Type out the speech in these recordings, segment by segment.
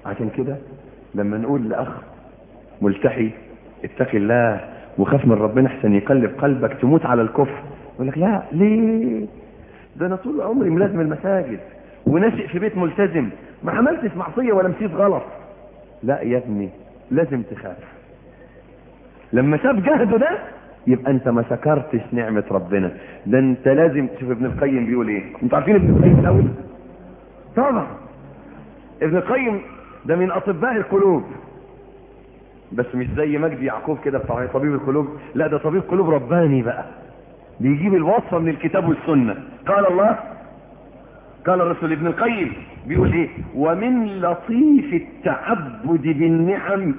عشان كده لما نقول لاخ ملتحي اتق الله وخاف من ربنا احسن يقلب قلبك تموت على الكفر يقول لك لا ليه ده انا طول عمري ملازم المساجد وناشئ في بيت ملتزم ما عملتش معصيه ولا مشيت غلط لا يا ابني لازم تخاف لما شاف جهده ده يبقى انت ما شكرتش نعمة ربنا ده انت لازم تشوف ابن القيم بيقول ايه انتوا عارفين ابن القيم الاول طبعا ابن القيم ده من اطباء القلوب بس مش زي مجدي يعقوب كده بتاع طبيب القلوب لا ده طبيب قلوب رباني بقى بيجيب الوصفة من الكتاب والسنة قال الله قال الرسول ابن القيم بيقول ايه ومن لطيف التعبد بالنعم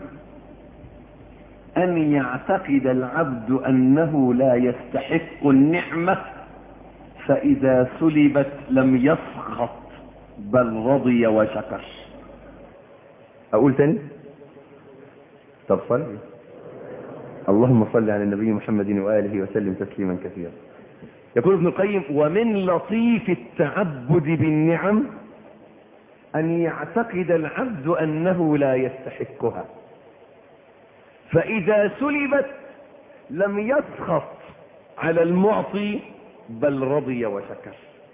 ان يعتقد العبد انه لا يستحق النعمة فاذا سلبت لم يسخط بل رضي وشكر اقول تاني طب صلي اللهم صل على النبي محمد وآله وسلم تسليما كثيرا يقول ابن القيم ومن لطيف التعبد بالنعم أن يعتقد العبد أنه لا يستحقها فإذا سلبت لم يسخط على المعطي بل رضي وشكر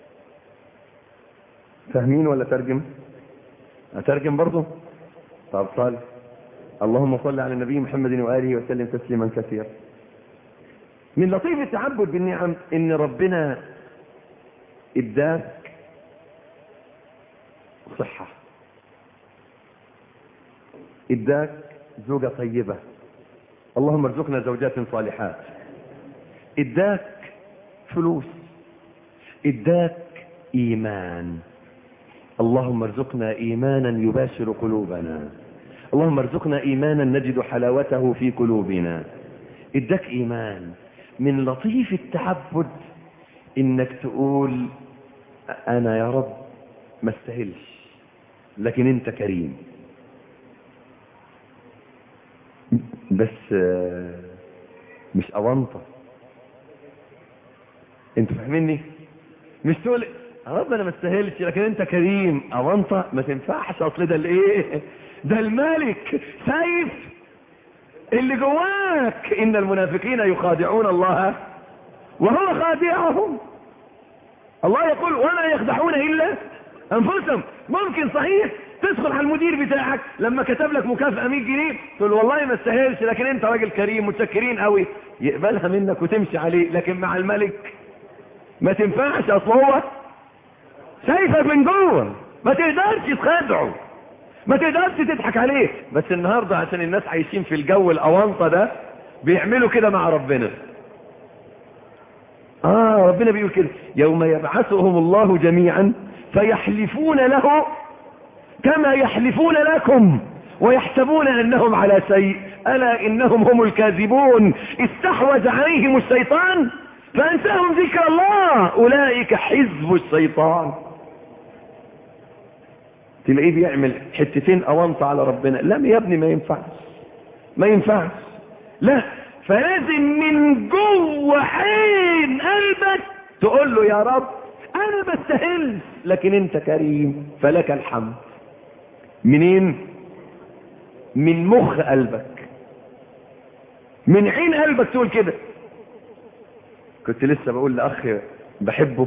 فاهمين ولا ترجم أترجم برضو طب صالح اللهم صل على النبي محمد وآله وسلم تسليما كثيرا من لطيف التعبد بالنعم ان ربنا اداك صحة اداك زوجة طيبة اللهم ارزقنا زوجات صالحات اداك فلوس اداك ايمان اللهم ارزقنا ايمانا يباشر قلوبنا اللهم ارزقنا ايمانا نجد حلاوته في قلوبنا اداك ايمان من لطيف التعبد انك تقول انا يا رب ما استاهلش لكن انت كريم بس مش اونطه انتوا فاهميني مش تقول يا رب انا ما استاهلش لكن انت كريم اونطه ما تنفعش اصل ده الايه ده الملك سيف اللي جواك ان المنافقين يخادعون الله وهو خادعهم الله يقول ولا يخدعون الا انفسهم ممكن صحيح تدخل على المدير بتاعك لما كتب لك مكافأة 100 جنيه تقول والله ما استاهلش لكن انت راجل كريم متشكرين قوي يقبلها منك وتمشي عليه لكن مع الملك ما تنفعش اصل هو شايفك من جوه ما تقدرش تخدعه ما تقدرش تضحك عليه بس النهاردة عشان الناس عايشين في الجو الاوانطة ده بيعملوا كده مع ربنا اه ربنا بيقول كده يوم يبعثهم الله جميعا فيحلفون له كما يحلفون لكم ويحسبون انهم على شيء الا انهم هم الكاذبون استحوذ عليهم الشيطان فانساهم ذكر الله اولئك حزب الشيطان تلاقيه بيعمل حتتين اونطه على ربنا لا يا ابني ما ينفعش ما ينفعش لا فلازم من جوه عين قلبك تقول له يا رب انا بستاهلش لكن انت كريم فلك الحمد منين من مخ قلبك من عين قلبك تقول كده كنت لسه بقول لاخ بحبه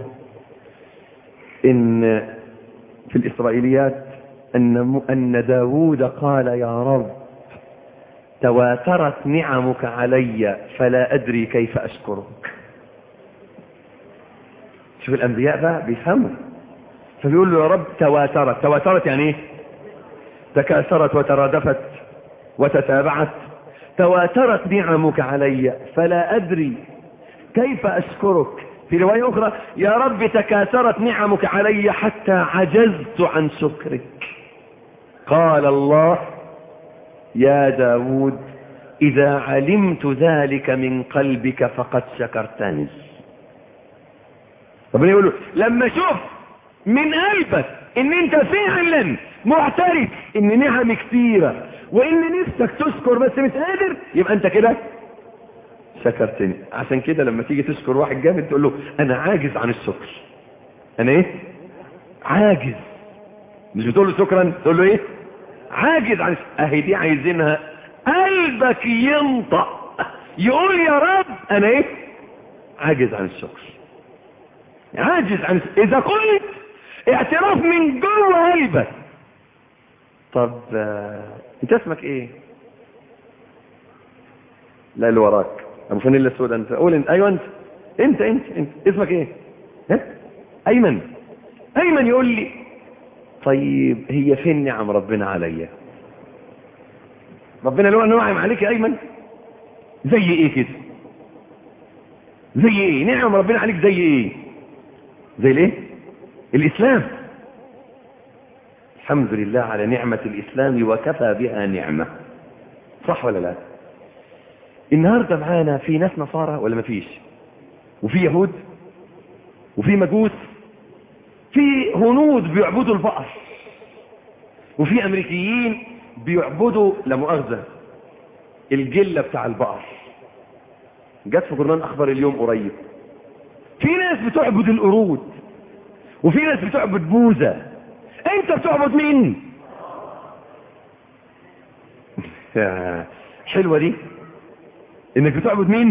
ان في الاسرائيليات ان ان داوود قال يا رب تواترت نعمك علي فلا ادري كيف اشكرك شوف الانبياء بقى بيفهموا فبيقول له يا رب تواترت تواترت يعني ايه تكاثرت وترادفت وتتابعت تواترت نعمك علي فلا ادري كيف اشكرك في رواية اخرى يا رب تكاثرت نعمك علي حتى عجزت عن شكرك قال الله يا داود اذا علمت ذلك من قلبك فقد شكرتني ربنا يقول له لما شوف من قلبك ان انت فعلا معترف ان نعم كتيرة وان نفسك تشكر بس مش قادر يبقى انت كده شكرتني عشان كده لما تيجي تشكر واحد جامد تقول له انا عاجز عن الشكر انا ايه عاجز مش بتقول له شكرا تقول له ايه عاجز عن اهي دي عايزينها قلبك ينطق يقول يا رب انا ايه عاجز عن الشكر عاجز عن اذا قلت اعتراف من جوه قلبك طب آه، انت اسمك ايه لا اللي وراك ابو فانيلا السوداء انت قول انت ايوه انت انت انت انت اسمك ايه ها ايمن ايمن يقول لي طيب هي فين نعم ربنا عليا ربنا له نعم عليك يا ايمن زي ايه كده زي ايه نعم ربنا عليك زي ايه زي الايه الاسلام الحمد لله على نعمة الاسلام وكفى بها نعمة صح ولا لا النهاردة معانا في ناس نصارى ولا مفيش وفي يهود وفي مجوس في هنود بيعبدوا البقر وفي امريكيين بيعبدوا لا مؤاخذة الجلة بتاع البقر جت في جرنان اخبار اليوم قريب في ناس بتعبد القرود وفي ناس بتعبد بوزة انت بتعبد مين حلوة دي انك بتعبد مين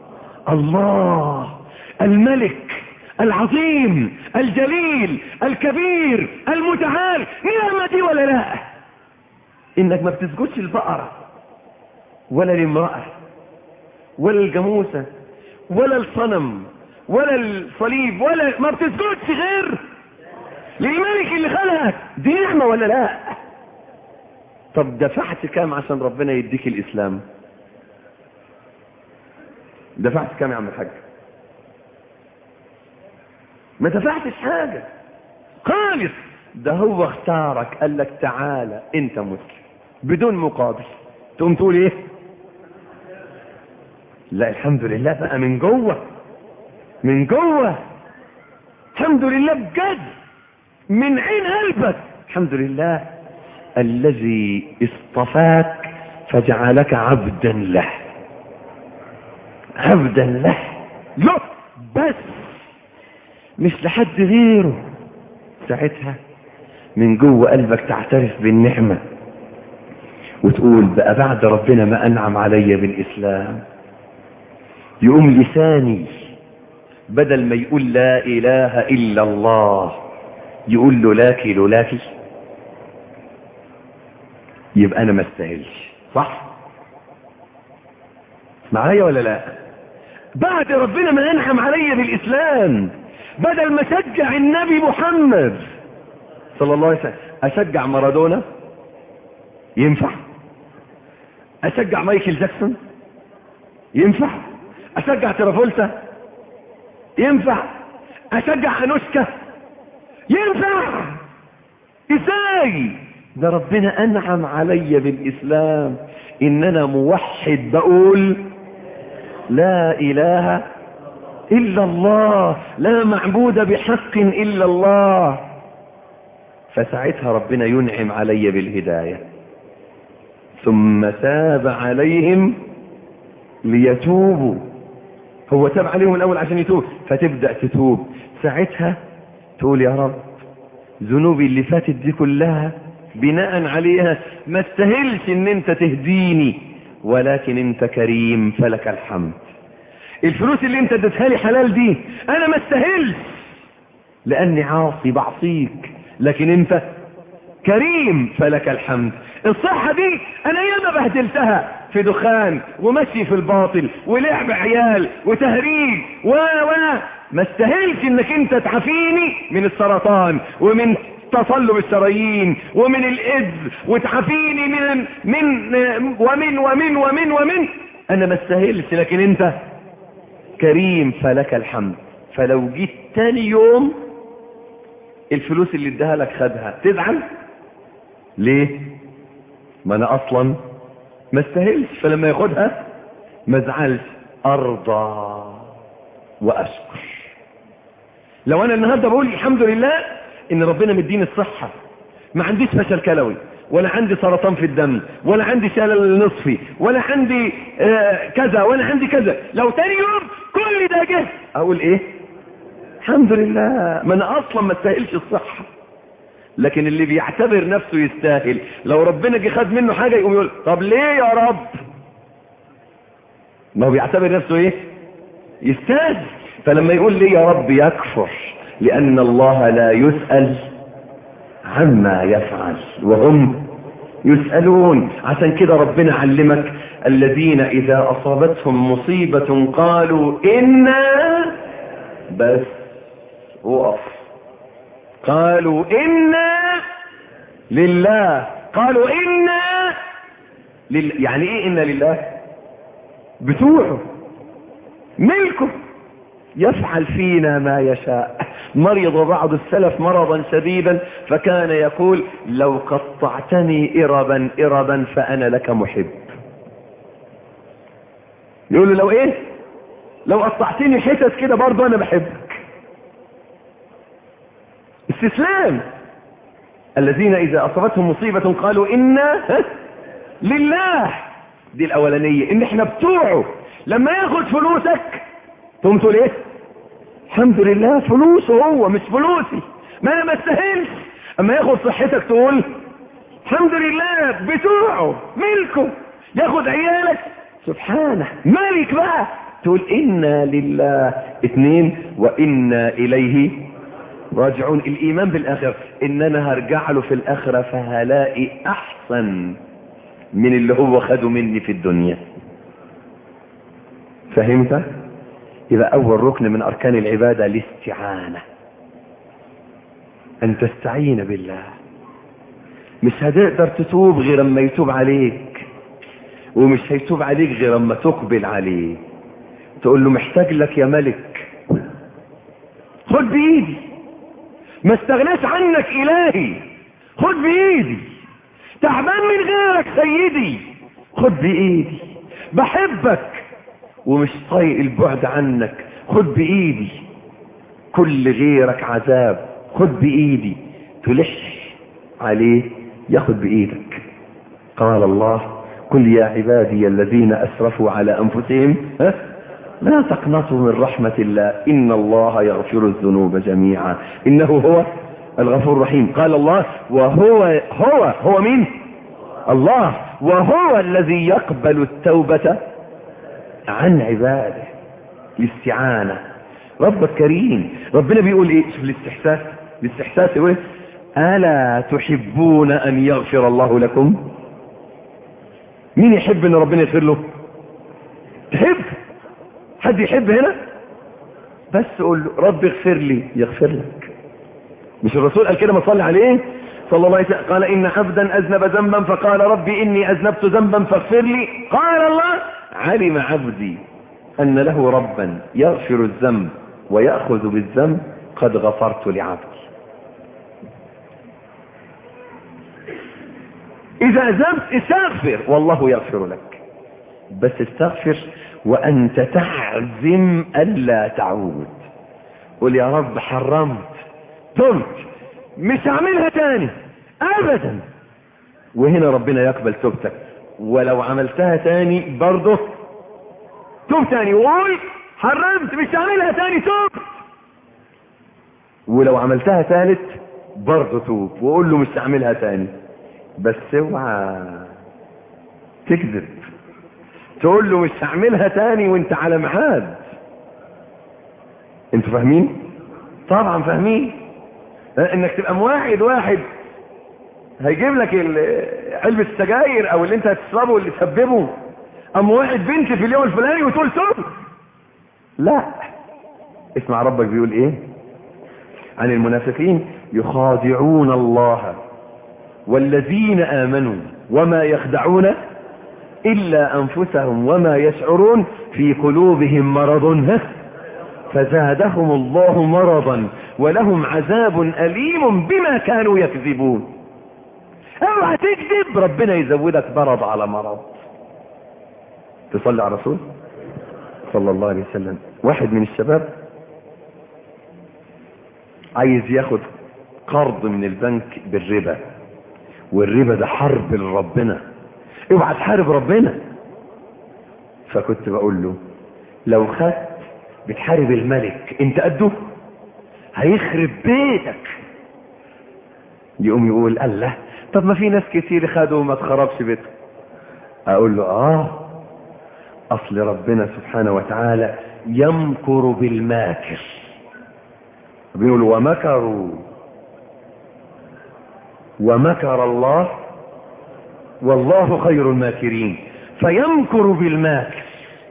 الله الملك العظيم الجليل الكبير المتعال نعمة دي ولا لا انك ما بتسجدش البقرة ولا الامرأة ولا الجاموسة ولا الصنم ولا الصليب ولا ما بتسجدش غير للملك اللي خلقك دي نعمة ولا لا طب دفعت كام عشان ربنا يديك الاسلام دفعت كام يا عم الحاج ما دفعتش حاجة خالص ده هو اختارك قال لك تعالى انت مسلم بدون مقابل تقوم تقول ايه لا الحمد لله بقى من جوه من جوه الحمد لله بجد من عين قلبك الحمد لله الذي اصطفاك فجعلك عبدا له عبدا له له بس مش لحد غيره ساعتها من جوه قلبك تعترف بالنعمة وتقول بقى بعد ربنا ما أنعم علي بالإسلام يقوم لساني بدل ما يقول لا إله إلا الله يقول له لاكي لولاكي يبقى أنا ما استاهلش صح معايا ولا لا بعد ربنا ما أنعم علي بالإسلام بدل ما اشجع النبي محمد صلى الله عليه وسلم اشجع مارادونا ينفع اشجع مايكل جاكسون ينفع اشجع ترافولتا ينفع اشجع انوشكا ينفع ازاي ده ربنا انعم علي بالاسلام ان انا موحد بقول لا اله إلا الله لا معبود بحق إلا الله فساعتها ربنا ينعم علي بالهداية ثم تاب عليهم ليتوبوا هو تاب عليهم الأول عشان يتوب فتبدأ تتوب ساعتها تقول يا رب ذنوبي اللي فاتت دي كلها بناء عليها ما استاهلش ان انت تهديني ولكن انت كريم فلك الحمد الفلوس اللي انت اديتها لي حلال دي انا ما استاهلش لاني عاصي بعصيك لكن انت كريم فلك الحمد الصحة دي انا ياما بهدلتها في دخان ومشي في الباطل ولعب عيال وتهريج و و ما استاهلش انك انت تعافيني من السرطان ومن تصلب الشرايين ومن الاذ وتعافيني من من ومن ومن ومن ومن انا ما استاهلش لكن انت كريم فلك الحمد فلو جيت تاني يوم الفلوس اللي اداها لك خدها تزعل ليه ما انا اصلا ما استاهلش فلما ياخدها ما ازعلش ارضى واشكر لو انا النهارده بقول الحمد لله ان ربنا مديني الصحه ما عنديش فشل كلوي ولا عندي سرطان في الدم ولا عندي شلل نصفي ولا عندي آه كذا ولا عندي كذا لو تاني يوم كل ده جه اقول ايه الحمد لله ما انا اصلا ما استاهلش الصحه لكن اللي بيعتبر نفسه يستاهل لو ربنا جه خد منه حاجة يقوم يقول طب ليه يا رب ما هو بيعتبر نفسه ايه يستاهل فلما يقول ليه يا رب يكفر لان الله لا يسأل عما يفعل وهم يسألون عشان كده ربنا علمك الذين اذا اصابتهم مصيبة قالوا انا بس وقف قالوا انا لله قالوا انا لله يعني ايه انا لله بتوعه ملكه يفعل فينا ما يشاء مرض بعض السلف مرضا شديدا فكان يقول لو قطعتني إربا إربا فأنا لك محب يقول له لو ايه لو قطعتني حتت كده برضه انا بحبك استسلام الذين اذا اصابتهم مصيبة قالوا انا لله دي الاولانية ان احنا بتوعه لما ياخد فلوسك تقوم تقول ايه الحمد لله فلوسه هو مش فلوسي ما انا ما استاهلش اما ياخد صحتك تقول الحمد لله بتوعه ملكه ياخد عيالك سبحانه ملك بقى تقول انا لله اثنين وانا اليه راجعون الايمان بالاخره ان انا هرجع له في الاخره فهلاقي احسن من اللي هو خده مني في الدنيا فهمت يبقى اول ركن من اركان العباده الاستعانه ان تستعين بالله مش هتقدر تتوب غير اما يتوب عليك ومش هيتوب عليك غير اما تقبل عليه تقول له محتاج لك يا ملك خد بايدي ما استغناش عنك الهي خد بايدي تعبان من غيرك سيدي خد بايدي بحبك ومش طايق البعد عنك خد بايدي كل غيرك عذاب خد بايدي تلح عليه ياخد بايدك قال الله قل يا عبادي الذين اسرفوا على انفسهم ها لا تقنطوا من رحمة الله إن الله يغفر الذنوب جميعا إنه هو الغفور الرحيم قال الله وهو هو هو مين الله وهو الذي يقبل التوبة عن عباده الاستعانة ربك كريم ربنا بيقول ايه شوف الاستحساس الاستحساس ايه ألا تحبون أن يغفر الله لكم مين يحب ان ربنا يغفر له تحب حد يحب هنا بس قول له رب اغفر لي يغفر لك مش الرسول قال كده ما صلي عليه صلى الله عليه وسلم قال ان عبدا اذنب ذنبا فقال ربي اني اذنبت ذنبا فاغفر لي قال الله علم عبدي ان له ربا يغفر الذنب ويأخذ بالذنب قد غفرت لعبدي اذا ذنبت استغفر والله يغفر لك بس استغفر وانت تعزم الا تعود قل يا رب حرمت تمت مش هعملها تاني ابدا وهنا ربنا يقبل توبتك ولو عملتها تاني برضه توب تاني وقول حرمت مش هعملها تاني توب ولو عملتها ثالث برضه توب وقول له مش هعملها تاني بس اوعى تكذب تقول له مش هعملها تاني وانت على ميعاد انتوا فاهمين طبعا فاهمين انك تبقى مواعد واحد هيجيب لك علبة السجاير او اللي انت هتشربه واللي تسببه ام واحد بنت في اليوم الفلاني وتقول توب لا اسمع ربك بيقول ايه عن المنافقين يخادعون الله والذين امنوا وما يخدعون إلا أنفسهم وما يشعرون في قلوبهم مرض فزادهم الله مرضا ولهم عذاب أليم بما كانوا يكذبون اوعى تكذب ربنا يزودك مرض على مرض تصلي على الرسول صلى الله عليه وسلم واحد من الشباب عايز ياخد قرض من البنك بالربا والربا ده حرب لربنا اوعى تحارب ربنا فكنت بقول له لو خدت بتحارب الملك انت قده هيخرب بيتك يقوم يقول الله طب ما في ناس كتير خدوا وما تخربش بيتهم اقول له اه اصل ربنا سبحانه وتعالى يمكر بالماكر بيقول ومكروا ومكر الله والله خير الماكرين فيمكر بالماكر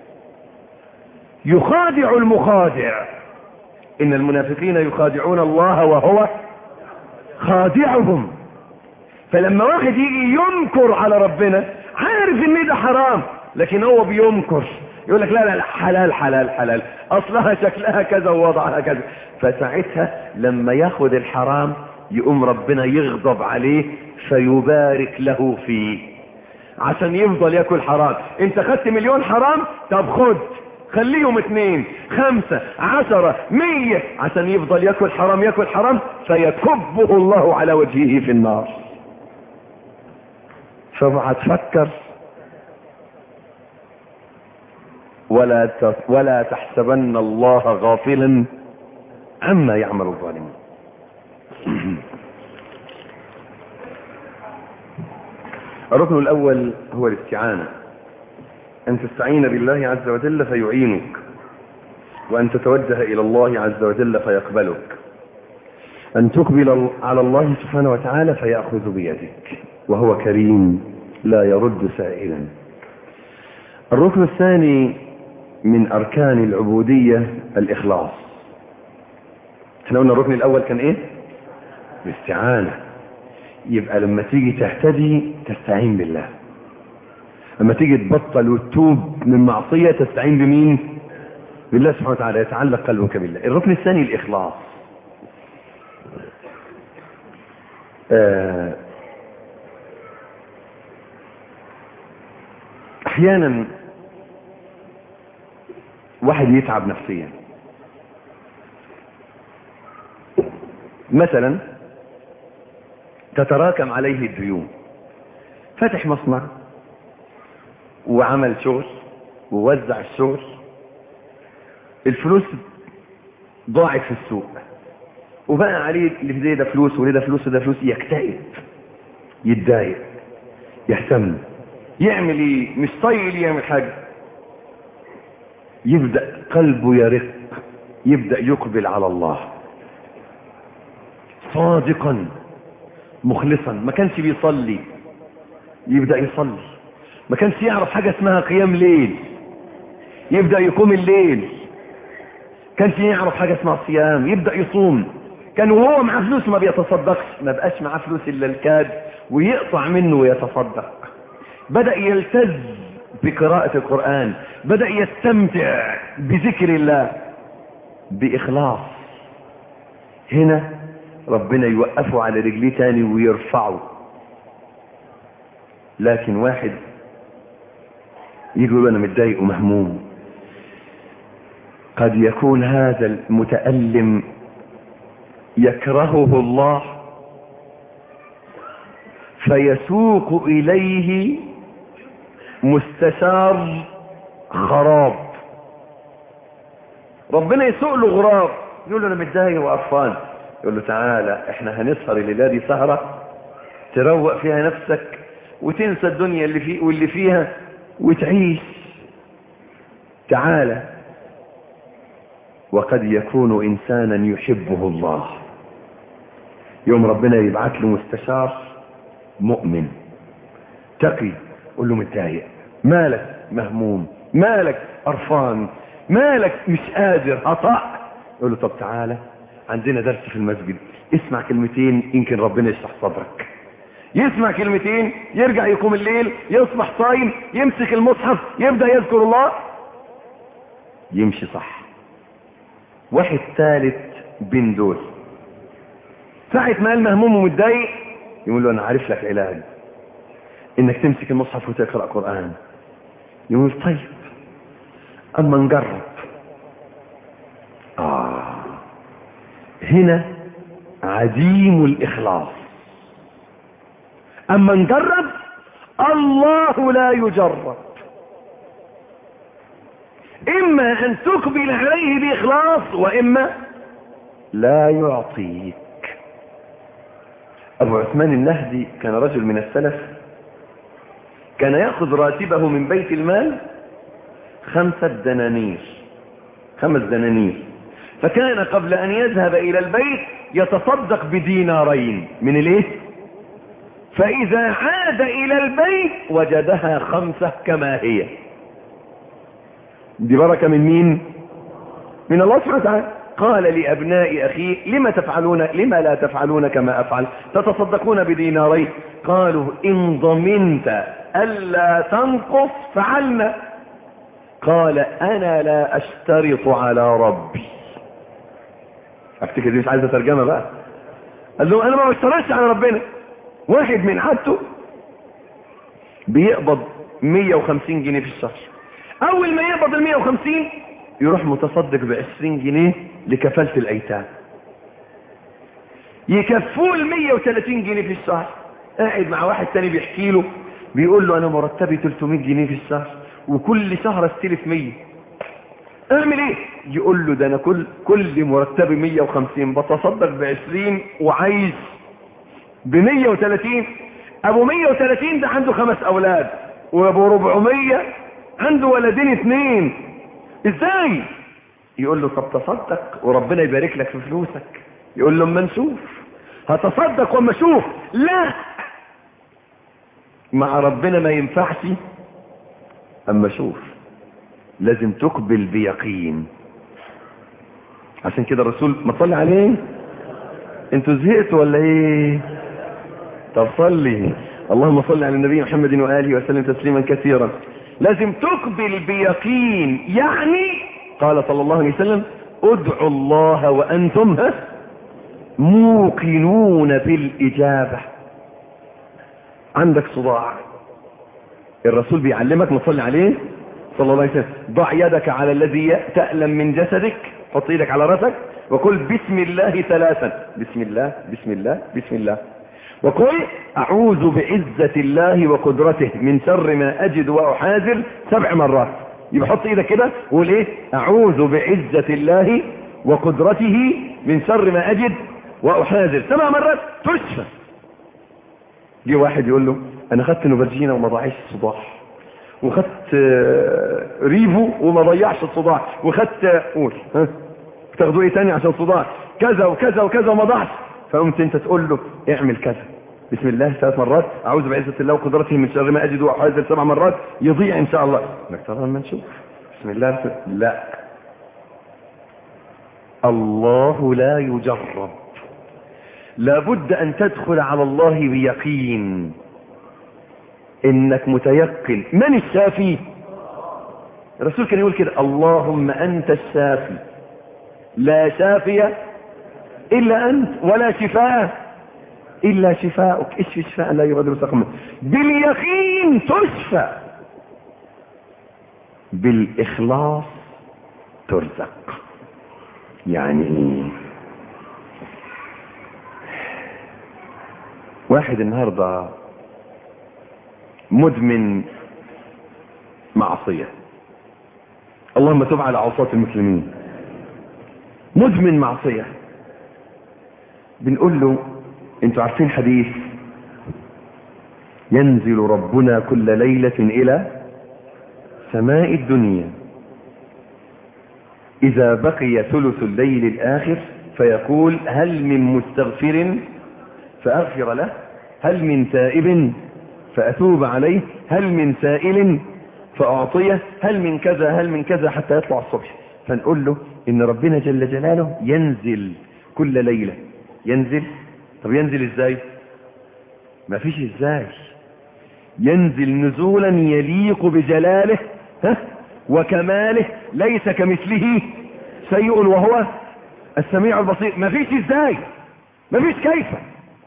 يخادع المخادع ان المنافقين يخادعون الله وهو خادعهم فلما واحد يجي ينكر على ربنا عارف ان ده حرام لكن هو بينكر يقول لك لا لا لا حلال حلال حلال اصلها شكلها كذا ووضعها كذا فساعتها لما ياخد الحرام يقوم ربنا يغضب عليه فيبارك له فيه عشان يفضل ياكل حرام انت خدت مليون حرام طب خد خليهم اتنين خمسة عشرة مية عشان يفضل ياكل حرام ياكل حرام فيكبه الله على وجهه في النار فاوعى تفكر ولا ولا تحسبن الله غافلا عما يعمل الظالمون الركن الاول هو الاستعانه ان تستعين بالله عز وجل فيعينك وان تتوجه الى الله عز وجل فيقبلك ان تقبل على الله سبحانه وتعالى فياخذ بيدك وهو كريم لا يرد سائلا الركن الثاني من اركان العبودية الاخلاص احنا قلنا الركن الاول كان ايه الاستعانة يبقى لما تيجي تهتدي تستعين بالله لما تيجي تبطل وتتوب من معصية تستعين بمين بالله سبحانه وتعالى يتعلق قلبك بالله الركن الثاني الاخلاص آه احيانا واحد يتعب نفسيا مثلا تتراكم عليه الديون فتح مصنع وعمل شغل ووزع الشغل الفلوس ضاعت في السوق وبقى عليه اللي ده فلوس وده فلوس وده فلوس يكتئب يتضايق يهتم يعمل ايه مش طايق يعمل حاجه يبدا قلبه يرق يبدا يقبل على الله صادقا مخلصا ما كانش بيصلي يبدا يصلي ما كانش يعرف حاجه اسمها قيام ليل يبدا يقوم الليل كانش يعرف حاجه اسمها صيام يبدا يصوم كان وهو معاه فلوس ما بيتصدقش ما بقاش معاه فلوس الا الكاد ويقطع منه ويتصدق بدأ يلتز بقراءة القرآن بدأ يستمتع بذكر الله بإخلاص هنا ربنا يوقفه على رجليه تاني ويرفعه لكن واحد يقول انا متضايق ومهموم قد يكون هذا المتألم يكرهه الله فيسوق إليه مستشار خراب ربنا يسوق له غراب يقول له انا متضايق وقرفان يقول له تعالى احنا هنسهر الليله دي سهره تروق فيها نفسك وتنسى الدنيا اللي فيه واللي فيها وتعيش تعالى وقد يكون انسانا يحبه الله يوم ربنا يبعث له مستشار مؤمن تقي قول له متضايق مالك مهموم مالك قرفان مالك مش قادر هطأ يقول له طب تعالى عندنا درس في المسجد اسمع كلمتين يمكن ربنا يشرح صدرك يسمع كلمتين يرجع يقوم الليل يصبح صايم يمسك المصحف يبدأ يذكر الله يمشي صح واحد ثالث بين دول ساعة ما قال مهموم ومتضايق يقول له انا عارف لك علاج انك تمسك المصحف وتقرا قران يقول طيب اما نجرب اه هنا عديم الاخلاص اما نجرب الله لا يجرب اما ان تقبل عليه باخلاص واما لا يعطيك ابو عثمان النهدي كان رجل من السلف كان يأخذ راتبه من بيت المال خمسة دنانير خمس دنانير فكان قبل ان يذهب الى البيت يتصدق بدينارين من الايه فاذا عاد الى البيت وجدها خمسة كما هي دي بركة من مين من الله سبحانه وتعالى قال لأبناء أخيه لما تفعلون لما لا تفعلون كما أفعل تتصدقون بدينارين قالوا إن ضمنت ألا تنقص فعلنا قال أنا لا أشترط على ربي افتكر دي مش عايزة ترجمة بقى قال له أنا ما بشترطش على ربنا واحد من عادته بيقبض 150 جنيه في الشهر أول ما يقبض ال 150 يروح متصدق ب 20 جنيه لكفالة الأيتام يكفوه ال 130 جنيه في الشهر قاعد مع واحد تاني بيحكي له بيقول له أنا مرتبي 300 جنيه في الشهر وكل شهر استلف 100 اعمل ايه يقول له ده انا كل كل مرتبي 150 بتصدق ب 20 وعايز ب 130 ابو 130 ده عنده خمس اولاد وابو 400 عنده ولدين اثنين ازاي يقول له طب تصدق وربنا يبارك لك في فلوسك يقول له اما نشوف هتصدق واما اشوف لا مع ربنا ما ينفعش اما اشوف لازم تقبل بيقين عشان كده الرسول ما تصلي عليه انتوا زهقتوا ولا ايه طب صلي اللهم صل على النبي محمد وآله وسلم تسليما كثيرا لازم تقبل بيقين يعني قال صلى الله عليه وسلم ادعوا الله وانتم ها موقنون بالإجابة عندك صداع الرسول بيعلمك ما تصلي عليه صلى الله عليه وسلم ضع يدك على الذي تألم من جسدك حط ايدك على رأسك وقل بسم الله ثلاثا بسم الله بسم الله بسم الله وقل اعوذ بعزة الله وقدرته من شر ما اجد واحاذر سبع مرات يبقى حط ايدك كده وقول ايه اعوذ بعزة الله وقدرته من شر ما اجد واحاذر سبع مرات تشفى جه واحد يقول له انا خدت نوفالجينا وما ضاعش الصداع وخدت ريفو وما ضيعش الصداع وخدت قول ها بتاخدوا ايه تاني عشان الصداع كذا وكذا وكذا وما ضاعش فقمت انت تقول له اعمل كذا بسم الله ثلاث مرات اعوذ بعزة الله وقدرته من شر ما اجد واحاذر سبع مرات يضيع ان شاء الله لك ترى لما نشوف بسم الله لا الله لا يجرب لابد ان تدخل على الله بيقين انك متيقن من الشافي الرسول كان يقول كده اللهم انت الشافي لا شافي الا انت ولا شفاء الا شفاءك ايش شفاء لا يغادر سقما باليقين تشفى بالاخلاص ترزق يعني واحد النهارده مدمن معصية اللهم تب على عصاة المسلمين مدمن معصية بنقول له انتوا عارفين حديث ينزل ربنا كل ليلة الى سماء الدنيا اذا بقي ثلث الليل الاخر فيقول هل من مستغفر فاغفر له هل من تائب فأتوب عليه هل من سائل فأعطيه هل من كذا هل من كذا حتى يطلع الصبح فنقول له إن ربنا جل جلاله ينزل كل ليلة ينزل طب ينزل إزاي ما فيش إزاي ينزل نزولا يليق بجلاله ها وكماله ليس كمثله شيء وهو السميع البصير ما فيش إزاي ما فيش كيف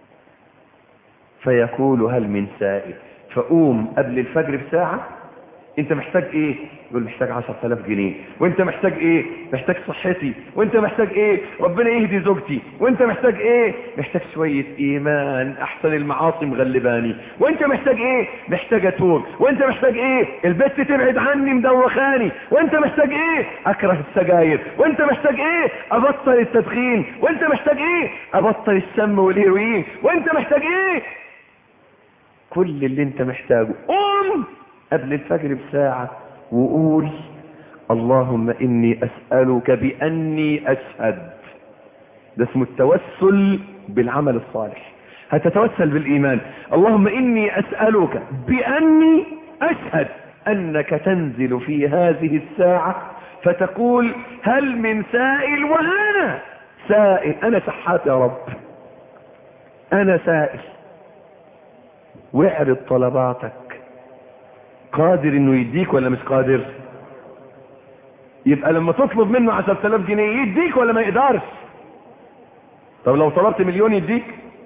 فيقول هل من سائل فقوم قبل الفجر بساعة انت محتاج ايه يقول محتاج 10000 جنيه وانت محتاج ايه محتاج صحتي وانت محتاج ايه ربنا يهدي زوجتي وانت محتاج ايه محتاج شوية ايمان احسن المعاصي مغلباني وانت محتاج ايه محتاج اتوب وانت محتاج ايه البت تبعد عني مدوخاني وانت محتاج ايه اكره السجاير وانت محتاج ايه ابطل التدخين وانت محتاج ايه ابطل السم والهيروين وانت محتاج ايه كل اللي انت محتاجه قوم قبل الفجر بساعة وقول اللهم اني اسألك باني اشهد ده اسمه التوسل بالعمل الصالح هتتوسل بالايمان اللهم اني اسألك باني اشهد انك تنزل في هذه الساعة فتقول هل من سائل وانا سائل انا شحات يا رب انا سائل واعرض طلباتك قادر انه يديك ولا مش قادر يبقى لما تطلب منه عشر تلاف جنيه يديك ولا ما يقدرش طب لو طلبت مليون يديك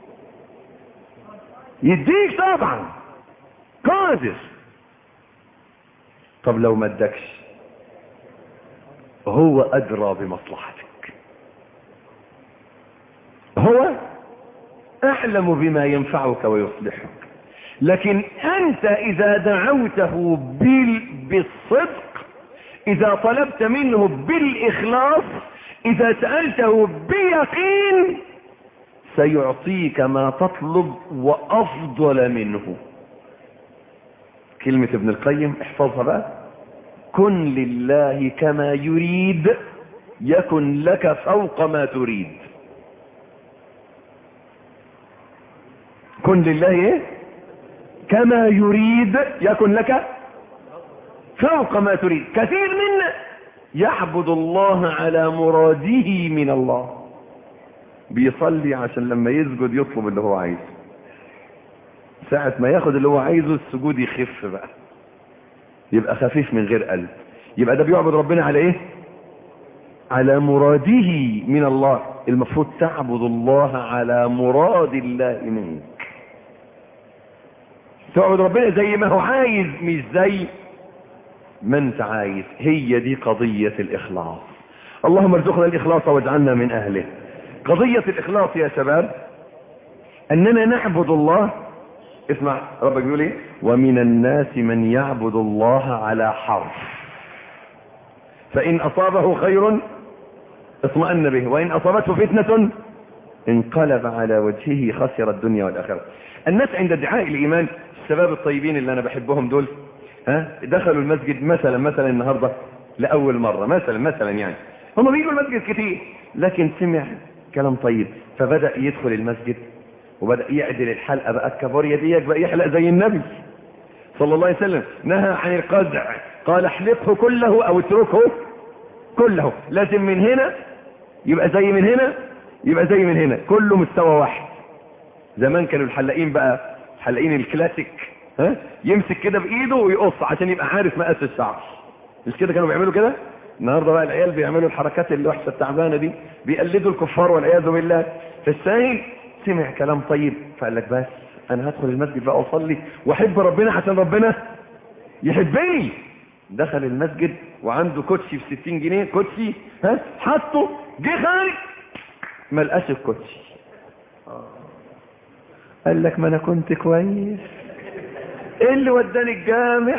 يديك طبعا قادر طب لو ما ادكش هو ادرى بمصلحتك هو اعلم بما ينفعك ويصلحك لكن انت اذا دعوته بال... بالصدق اذا طلبت منه بالاخلاص اذا سألته بيقين سيعطيك ما تطلب وافضل منه كلمة ابن القيم احفظها بقى كن لله كما يريد يكن لك فوق ما تريد كن لله ايه كما يريد يكن لك فوق ما تريد كثير منا يعبد الله على مراده من الله بيصلي عشان لما يسجد يطلب اللي هو عايزه ساعة ما ياخد اللي هو عايزه السجود يخف بقى يبقى خفيف من غير قلب يبقى ده بيعبد ربنا على ايه على مراده من الله المفروض تعبد الله على مراد الله منك تعبد ربنا زي ما هو عايز مش زي ما انت عايز هي دي قضية الاخلاص اللهم ارزقنا الاخلاص واجعلنا من اهله قضية الاخلاص يا شباب اننا نعبد الله اسمع ربك بيقول ايه ومن الناس من يعبد الله على حرف فان اصابه خير اطمأن به وان اصابته فتنة انقلب على وجهه خسر الدنيا والاخرة الناس عند ادعاء الايمان الشباب الطيبين اللي انا بحبهم دول ها دخلوا المسجد مثلا مثلا النهارده لاول مره مثلا مثلا يعني هم بيجوا المسجد كتير لكن سمع كلام طيب فبدا يدخل المسجد وبدا يعدل الحلقه بقى الكابوريا ديك بقى يحلق زي النبي صلى الله عليه وسلم نهى عن القزع قال احلقه كله او اتركه كله لازم من هنا يبقى زي من هنا يبقى زي من هنا كله مستوى واحد زمان كانوا الحلاقين بقى حلاقين الكلاسيك ها يمسك كده بايده ويقص عشان يبقى عارف مقاس الشعر مش كده كانوا بيعملوا كده النهارده بقى العيال بيعملوا الحركات اللي وحشه التعبانه دي بيقلدوا الكفار والعياذ بالله فالسائل سمع كلام طيب فقال لك بس انا هدخل المسجد بقى واصلي واحب ربنا عشان ربنا يحبني دخل المسجد وعنده كوتشي ب 60 جنيه كوتشي ها حطه جه خارج ما لقاش الكوتشي قال لك ما انا كنت كويس ايه اللي وداني الجامع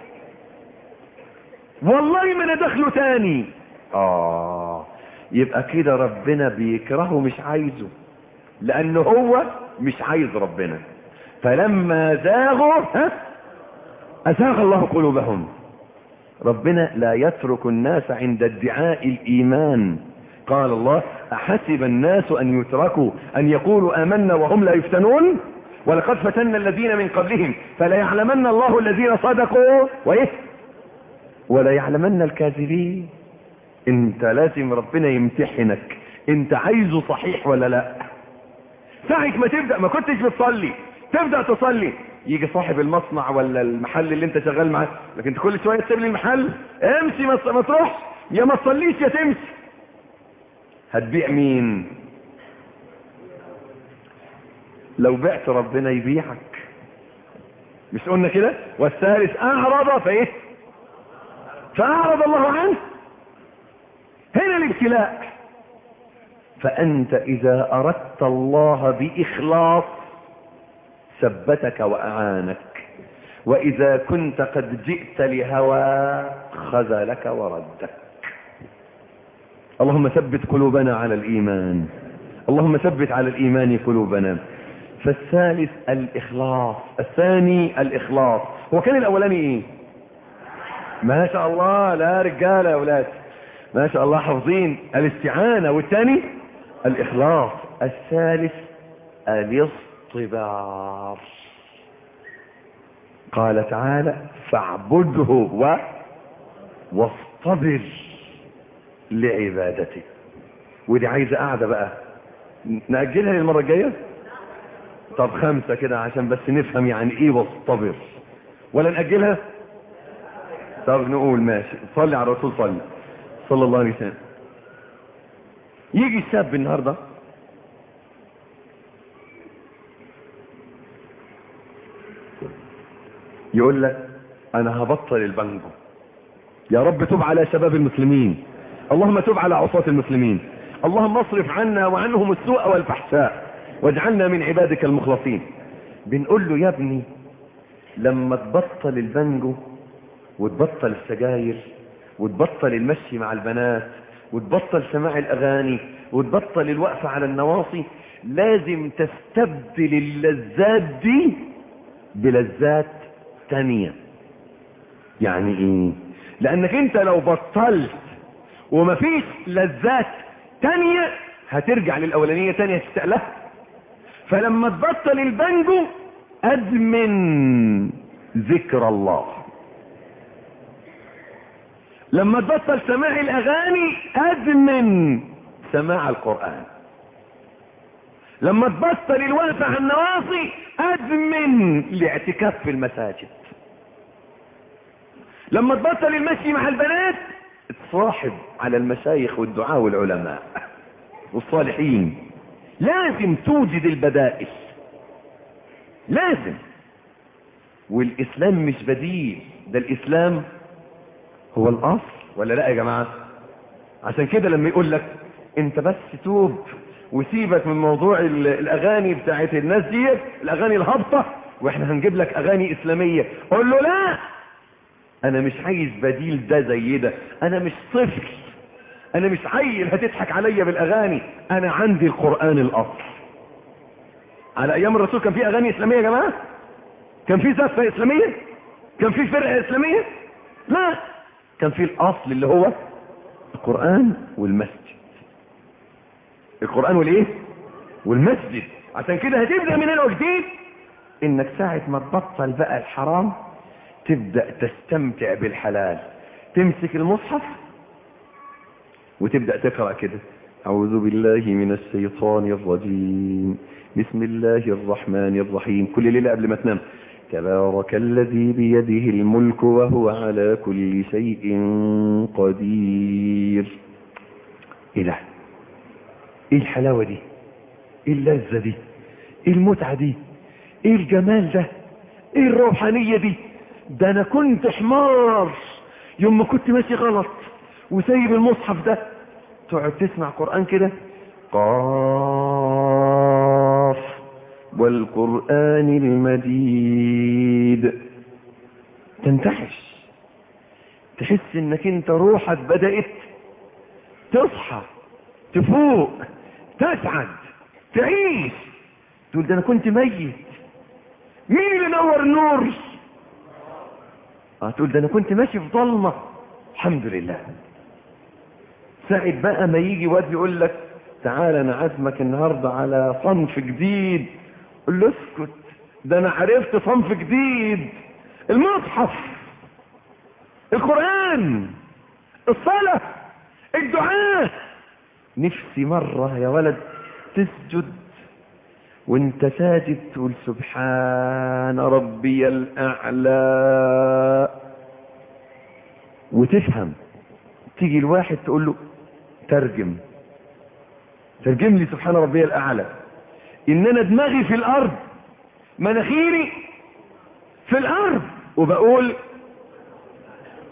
والله ما انا دخله تاني اه يبقى كده ربنا بيكرهه مش عايزه لانه هو مش عايز ربنا فلما زاغوا ها ازاغ الله قلوبهم ربنا لا يترك الناس عند ادعاء الايمان قال الله احسب الناس ان يتركوا ان يقولوا امنا وهم لا يفتنون ولقد فتنا الذين من قبلهم فلا يعلمن الله الذين صدقوا وايه ولا يعلمن الكاذبين انت لازم ربنا يمتحنك انت عايزه صحيح ولا لا ساعة ما تبدأ ما كنتش بتصلي تبدأ تصلي يجي صاحب المصنع ولا المحل اللي انت شغال معاه لكن انت كل شوية تسيب لي المحل امشي ما تروحش يا ما تصليش يا تمشي هتبيع مين لو بعت ربنا يبيعك مش قلنا كده والثالث اعرض فايه فأعرض الله عنه هنا الابتلاء فأنت إذا أردت الله بإخلاص ثبتك وأعانك وإذا كنت قد جئت لهوى خذلك وردك اللهم ثبت قلوبنا على الإيمان اللهم ثبت على الإيمان قلوبنا فالثالث الإخلاص الثاني الإخلاص هو كان الأولاني إيه ما شاء الله لا رجالة يا أولاد ما شاء الله حافظين الاستعانة والثاني الإخلاص الثالث الاصطبار قال تعالى فاعبده و واصطبر لعبادته ودي عايزة قاعدة بقى نأجلها للمرة الجاية طب خمسة كده عشان بس نفهم يعني ايه واصطبر ولا نأجلها طب نقول ماشي صلي على الرسول صلي صلى الله عليه وسلم يجي الشاب النهارده يقول لك انا هبطل البنجو يا رب تب على شباب المسلمين اللهم تب على عصاة المسلمين اللهم اصرف عنا وعنهم السوء والفحشاء واجعلنا من عبادك المخلصين بنقول له يا ابني لما تبطل البنجو وتبطل السجاير وتبطل المشي مع البنات وتبطل سماع الاغاني وتبطل الوقفة على النواصي لازم تستبدل اللذات دي بلذات تانية يعني ايه لانك انت لو بطلت ومفيش لذات تانية هترجع للاولانية تانية تستقلها فلما تبطل البنجو ادمن ذكر الله لما تبطل سماع الاغاني ادمن سماع القرآن لما تبطل الوقفة على النواصي ادمن الاعتكاف في المساجد لما تبطل المشي مع البنات تصاحب على المشايخ والدعاء والعلماء والصالحين لازم توجد البدائل لازم والاسلام مش بديل ده الاسلام هو الاصل ولا لا يا جماعة عشان كده لما يقول لك انت بس توب وسيبك من موضوع الاغاني بتاعت الناس دي الاغاني الهابطة واحنا هنجيب لك اغاني اسلامية قول له لا انا مش عايز بديل ده زي ده انا مش طفل انا مش عيل هتضحك عليا بالاغاني انا عندي القرآن الاصل على ايام الرسول كان في اغاني اسلامية يا جماعة كان في زفة اسلامية كان في فرقة اسلامية لا كان في الاصل اللي هو القرآن والمسجد القرآن والايه والمسجد عشان كده هتبدأ من هنا وجديد انك ساعة ما تبطل بقى الحرام تبدأ تستمتع بالحلال تمسك المصحف وتبدأ تقرأ كده أعوذ بالله من الشيطان الرجيم بسم الله الرحمن الرحيم كل ليلة قبل ما تنام تبارك الذي بيده الملك وهو على كل شيء قدير ايه ده ايه الحلاوة دي ايه اللذة دي ايه المتعة دي ايه الجمال ده ايه الروحانية دي ده انا كنت حمار يوم ما كنت ماشي غلط وسايب المصحف ده تقعد تسمع قرآن كده قاف والقرآن المجيد تنتعش تحس انك انت روحك بدأت تصحى تفوق تسعد تعيش تقول ده انا كنت ميت مين اللي نور النور اه تقول ده انا كنت ماشي في ظلمه الحمد لله ساعد بقى ما يجي واد يقول لك تعالى انا عازمك النهارده على صنف جديد قول له اسكت ده انا عرفت صنف جديد المصحف القرآن الصلاة الدعاء نفسي مرة يا ولد تسجد وانت ساجد تقول سبحان ربي الأعلى وتفهم تيجي الواحد تقول له ترجم ترجم لي سبحان ربي الأعلى إن أنا دماغي في الأرض مناخيري في الأرض وبقول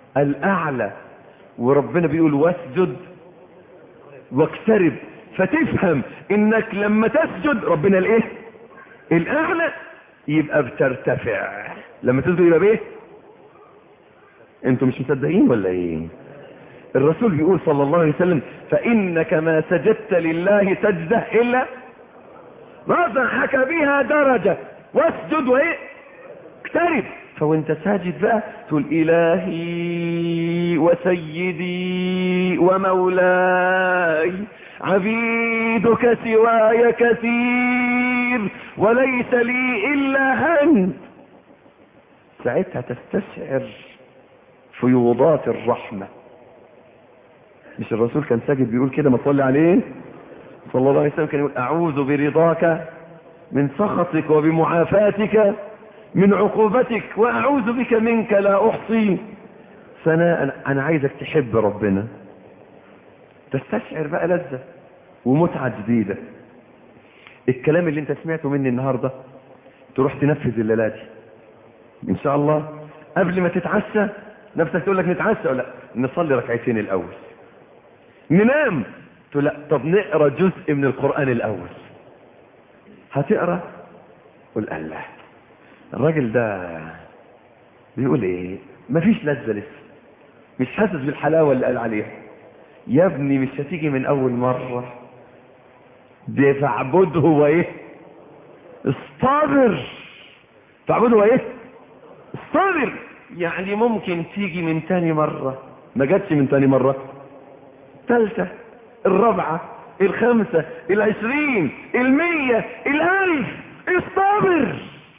الاعلى وربنا بيقول واسجد واقترب فتفهم انك لما تسجد ربنا الايه الاعلى يبقى بترتفع لما تسجد يبقى بايه انتوا مش مصدقين ولا ايه الرسول بيقول صلى الله عليه وسلم فانك ما سجدت لله سجده الا رفعك بها درجه واسجد وايه اقترب فوانت ساجد بقى تقول الهي وسيدي ومولاي عبيدك سواي كثير وليس لي الا انت ساعتها تستشعر فيوضات الرحمه مش الرسول كان ساجد بيقول كده ما تصلي عليه صلى الله عليه وسلم كان يقول اعوذ برضاك من سخطك وبمعافاتك من عقوبتك واعوذ بك منك لا احصي ثناء انا عايزك تحب ربنا تستشعر بقى لذة ومتعة جديدة الكلام اللي انت سمعته مني النهاردة تروح تنفذ الليلة دي ان شاء الله قبل ما تتعشى نفسك تقول لك نتعشى ولا لا نصلي ركعتين الاول ننام تقول لا طب نقرا جزء من القرآن الاول هتقرا قول الله الراجل ده بيقول ايه مفيش لذة لسه مش حاسس بالحلاوة اللي قال عليها يا ابني مش هتيجي من اول مرة ده فاعبده وايه اصطبر فاعبده وايه اصطبر يعني ممكن تيجي من تاني مرة ما جاتش من تاني مرة ثالثة الرابعة الخامسة العشرين المية الالف اصطبر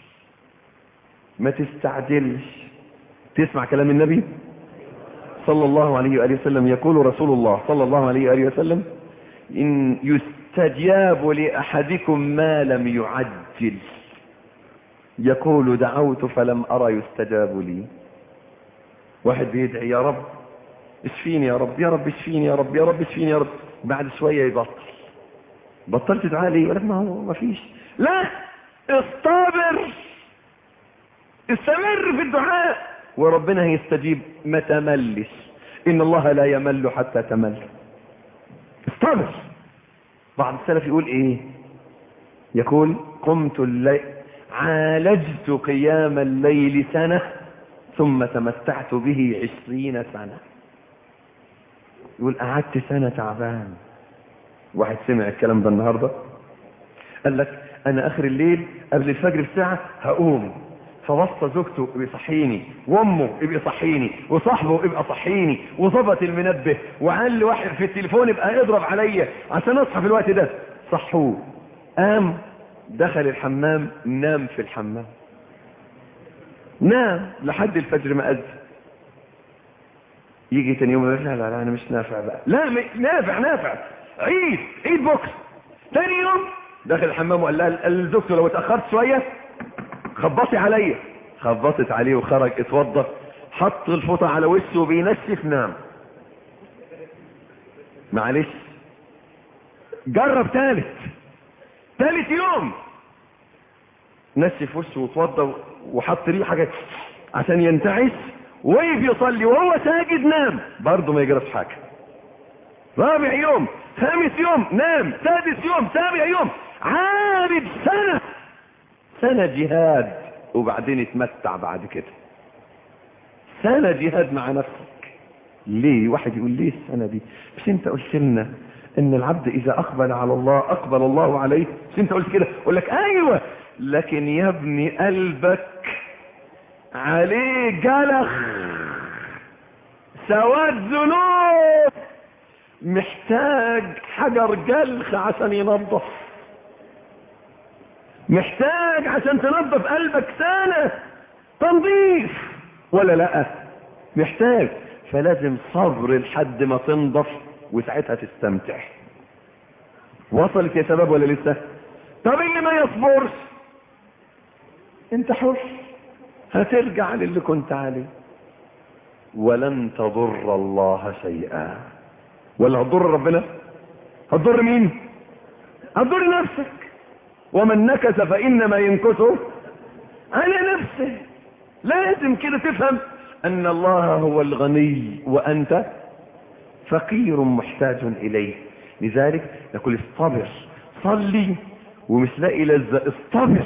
ما تستعجلش تسمع كلام النبي صلى الله عليه وآله وسلم يقول رسول الله صلى الله عليه وآله وسلم إن يستجاب لأحدكم ما لم يعجل يقول دعوت فلم أرى يستجاب لي واحد بيدعي يا رب اشفيني يا رب يا رب اشفيني يا رب يا رب اشفيني يا رب بعد شوية يبطل بطلت دعاء ليه يقول لك ما هو ما فيش لا اصطبر استمر في الدعاء وربنا هيستجيب ما تملش ان الله لا يمل حتى تمل استمر بعض السلف يقول ايه يقول قمت الليل عالجت قيام الليل سنة ثم تمتعت به عشرين سنة يقول قعدت سنة تعبان واحد سمع الكلام ده النهاردة قال لك انا اخر الليل قبل الفجر بساعة هقوم فوصى زوجته بيصحيني وامه يبقى يصحيني وصاحبه يبقى صحيني وظبط المنبه وقال لي واحد في التليفون يبقى اضرب عليا عشان اصحى في الوقت ده صحوه قام دخل الحمام نام في الحمام نام لحد الفجر ما أذن يجي تاني يوم يقول لا لا لا انا مش نافع بقى لا م- نافع نافع عيد عيد بوكس تاني يوم دخل الحمام وقال لها لزوجته لو اتاخرت شويه خبطي عليا خبطت عليه وخرج اتوضى حط الفوطه على وشه وبينشف نام معلش جرب ثالث ثالث يوم نشف وشه واتوضى وحط ليه حاجه عشان ينتعش وقف يصلي وهو ساجد نام برضه ما يجربش حاجه رابع يوم خامس يوم نام سادس يوم سابع يوم عابد سنه سنه جهاد وبعدين اتمتع بعد كده سنه جهاد مع نفسك ليه واحد يقول ليه السنه دي مش انت قلت لنا ان العبد اذا اقبل على الله اقبل الله عليه مش انت قلت كده اقول لك ايوه لكن يا ابني قلبك عليه جلخ سواد ذنوب محتاج حجر جلخ عشان ينظف محتاج عشان تنظف قلبك سنة تنظيف ولا لا محتاج فلازم صبر لحد ما تنضف وساعتها تستمتع وصلت يا شباب ولا لسه طب اللي ما يصبرش انت حر هترجع للي كنت عليه ولن تضر الله شيئا ولا هتضر ربنا هتضر مين هتضر نفسك ومن نكس فانما ينكسه على نفسه لازم كده تفهم ان الله هو الغني وانت فقير محتاج اليه لذلك نقول اصطبر صلي ومش لاقي لذة اصطبر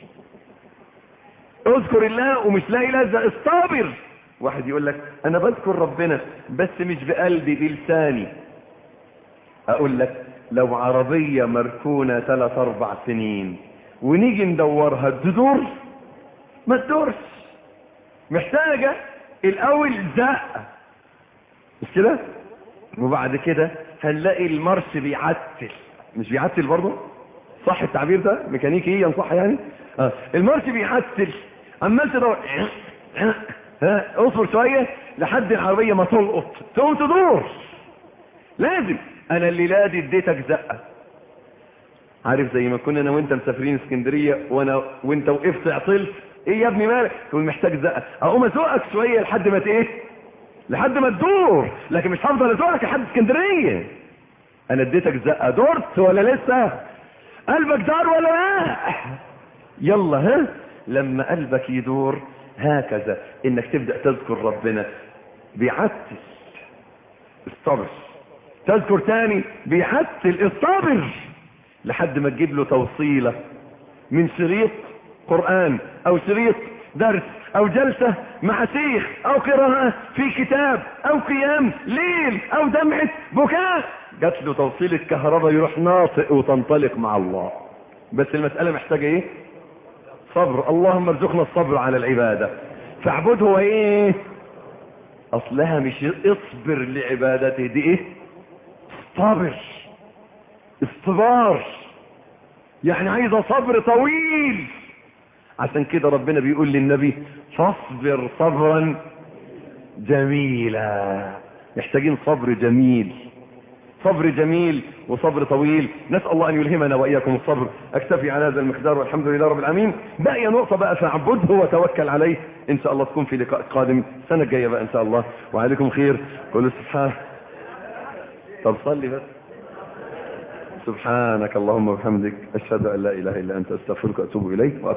اذكر الله ومش لاقي لذة اصطبر واحد يقول لك انا بذكر ربنا بس مش بقلبي بلساني اقول لك لو عربية مركونة ثلاث اربع سنين ونيجي ندورها تدور ما تدورش محتاجة الاول زقة مش كده وبعد كده هنلاقي المرش بيعتل مش بيعتل برضه صح التعبير ده ميكانيكي ينصح يعني آه. المرش بيعتل عمال تدور ها اصبر شوية لحد العربية ما تلقط تقوم تدور لازم انا الليلة دي اديتك زقة عارف زي ما كنا انا وانت مسافرين اسكندرية وانا وانت وقفت عطلت ايه يا ابني مالك تقول محتاج زقة اقوم ازقك شوية لحد ما ايه لحد ما تدور لكن مش هفضل ازقك لحد اسكندرية انا اديتك زقة دورت ولا لسه قلبك دار ولا لا يلا ها لما قلبك يدور هكذا انك تبدأ تذكر ربنا بيعتل الصبر تذكر تاني بيعتل الصبر لحد ما تجيب له توصيلة من شريط قرآن او شريط درس او جلسة مع شيخ او قراءة في كتاب او قيام ليل او دمعة بكاء جات له توصيلة كهرباء يروح ناطق وتنطلق مع الله بس المسألة محتاجة ايه صبر اللهم ارزقنا الصبر على العبادة فاعبده وايه اصلها مش اصبر لعبادته دي ايه صبر اصطبار يعني عايزة صبر طويل عشان كده ربنا بيقول للنبي فاصبر صبرا جميلا محتاجين صبر جميل صبر جميل وصبر طويل نسأل الله أن يلهمنا وإياكم الصبر أكتفي على هذا المقدار والحمد لله رب العالمين باقي نقطة بقى فاعبده وتوكل عليه إن شاء الله تكون في لقاء قادم السنة الجاية بقى إن شاء الله وعليكم خير قولوا سبحان طب صلي بس سبحانك اللهم وبحمدك أشهد أن لا إله إلا أنت أستغفرك وأتوب إليك